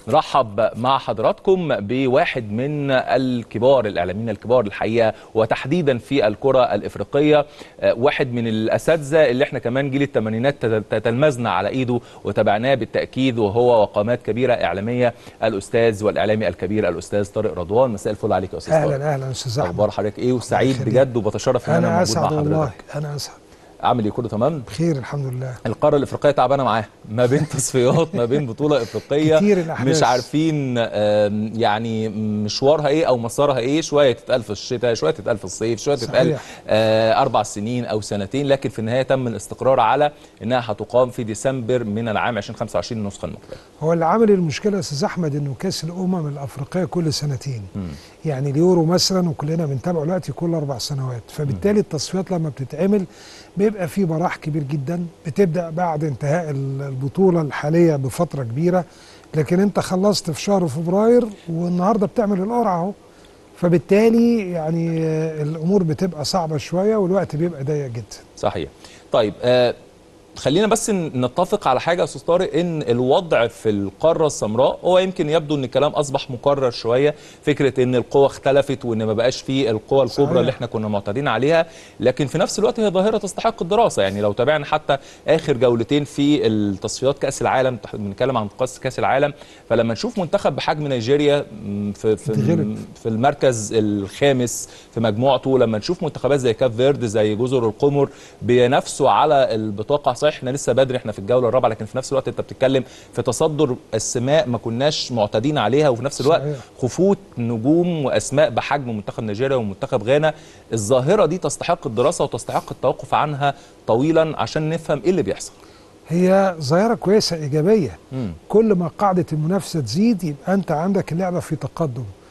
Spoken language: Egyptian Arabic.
نرحب مع حضراتكم بواحد من الكبار الاعلاميين الكبار الحقيقه وتحديدا في الكره الافريقيه واحد من الاساتذه اللي احنا كمان جيل الثمانينات تتلمذنا على ايده وتابعناه بالتاكيد وهو وقامات كبيره اعلاميه الاستاذ والاعلامي الكبير الاستاذ طارق رضوان مساء الفل عليك يا استاذ طارق اهلا اهلا استاذ احمد اخبار حضرتك ايه وسعيد بجد وبتشرف ان انا, انا موجود مع اسعد والله حضرتك انا اسعد عامل ايه كله تمام بخير الحمد لله القاره الافريقيه تعبانه معاه ما بين تصفيات ما بين بطوله افريقيه كتير الأحداث. مش عارفين آم، يعني مشوارها ايه او مسارها ايه شويه تتقال في الشتاء شويه تتقال في الصيف شويه تتقال صحيح. آه، اربع سنين او سنتين لكن في النهايه تم الاستقرار على انها هتقام في ديسمبر من العام 2025 النسخه المقبله هو اللي عامل المشكله يا استاذ احمد انه كاس الامم الافريقيه كل سنتين يعني اليورو مثلا وكلنا بنتابعه دلوقتي كل اربع سنوات فبالتالي التصفيات لما بتتعمل بيبقى في براح كبير جدا بتبدا بعد انتهاء ال- البطوله الحاليه بفتره كبيره لكن انت خلصت في شهر فبراير والنهارده بتعمل القرعه اهو فبالتالي يعني آه، الامور بتبقى صعبه شويه والوقت بيبقى ضيق جدا صحيح طيب آه خلينا بس ن- نتفق على حاجه يا استاذ طارق ان الوضع في القاره السمراء هو يمكن يبدو ان الكلام اصبح مكرر شويه فكره ان القوى اختلفت وان ما بقاش فيه القوى الكبرى صحيح. اللي احنا كنا معتادين عليها لكن في نفس الوقت هي ظاهره تستحق الدراسه يعني لو تابعنا حتى اخر جولتين في التصفيات كاس العالم تح- بنتكلم عن قص كاس العالم فلما نشوف منتخب بحجم نيجيريا م، في في تتغلب. في المركز الخامس في مجموعته لما نشوف منتخبات زي كاب فيرد زي جزر القمر بينافسوا على البطاقه صحيح احنا لسه بدري احنا في الجوله الرابعه لكن في نفس الوقت انت بتتكلم في تصدر السماء ما كناش معتادين عليها وفي نفس الوقت صحيح. خفوت نجوم واسماء بحجم منتخب نيجيريا ومنتخب غانا الظاهره دي تستحق الدراسه وتستحق التوقف عنها طويلا عشان نفهم ايه اللي بيحصل هي ظاهرة كويسة إيجابية مم. كل ما قاعدة المنافسة تزيد يبقى أنت عندك اللعبة في تقدم